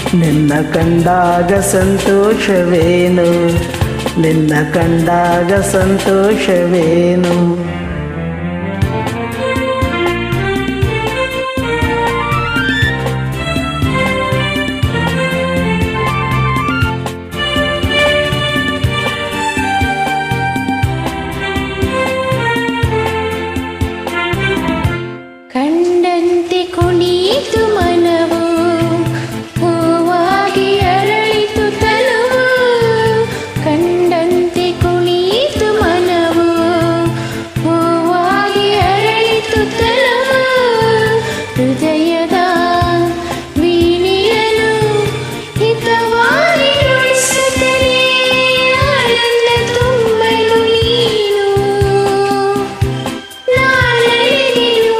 ನಿನ್ನ ಕಂಡಾಗ ಸಂತೋಷವೇನು ನಿನ್ನ ಕಂಡಾಗ ಸಂತೋಷವೇನು ಕಂಡಂತೆ ಕುಣಿಯಿತು ಮನವು ಹೂವಾಗಿ ಅರಳಿತು ತನುವು ಕಂಡಂತೆ ಕುಣಿಯಿತು ಮನವು ಹೂವಾಗಿ ಅರಳಿತು ತನುವು ಹೃದಯದ ವೀಣೆಯನು ಹಿತವಾಗಿ ನುಡಿಸುತ್ತಲೇ ಆನಂದ ತುಂಬಲು ನೀನು ನಾಳೆಯೂ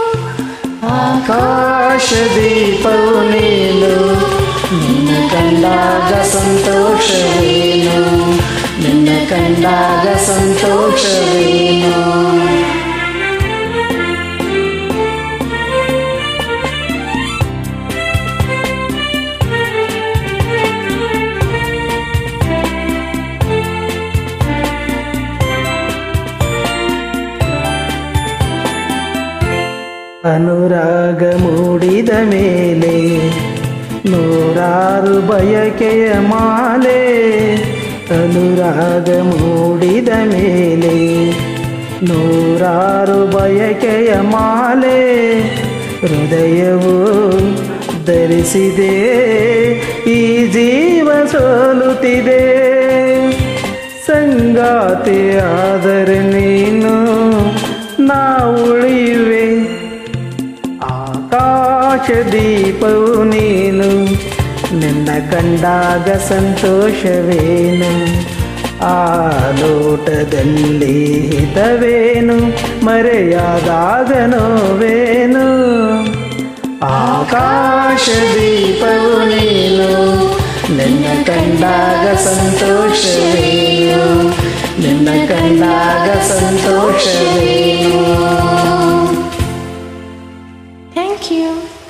ಆಕಾಶ ದೀಪವು ನೀನು ನಿನ್ನ ಕಂಡಾಗ ಸಂತೋಷವೇನು ನಿನ್ನ ಕಂಡಾಗ ಸಂತೋಷವೇನು ಅನುರಾಗ ಮೂಡಿದ ಮೇಲೆ ನೂರಾರು ಬಯಕೆಯ ಮಾಲೆ ಅನುರಾಗ ಮೂಡಿದ ಮೇಲೆ ನೂರಾರು ಬಯಕೆಯ ಮಾಲೆ ಹೃದಯವು ಧರಿಸಿದೆ ಈ ಜೀವ ಸೋಲುತ್ತಿದೆ ಸಂಗಾತಿ ಆದರೆ ನೀನು ನಾ ಉಳಿಯುವೆ ಆಕಾಶ ದೀಪವು ನೀನು ನಿನ್ನ ಕಂಡಾಗ ಸಂತೋಷವೇನು ಆ ಲೋಟದಲ್ಲಿ ಹಿತವೇನು ಮರೆಯಾದಾಗ ನೋವೇನು ಆಕಾಶ ದೀಪವು ನೀನು ನಿನ್ನ ಕಂಡಾಗ ಸಂತೋಷವೇನು ನಿನ್ನ ಕಂಡಾಗ ಸಂತೋಷವೇನು Thank you.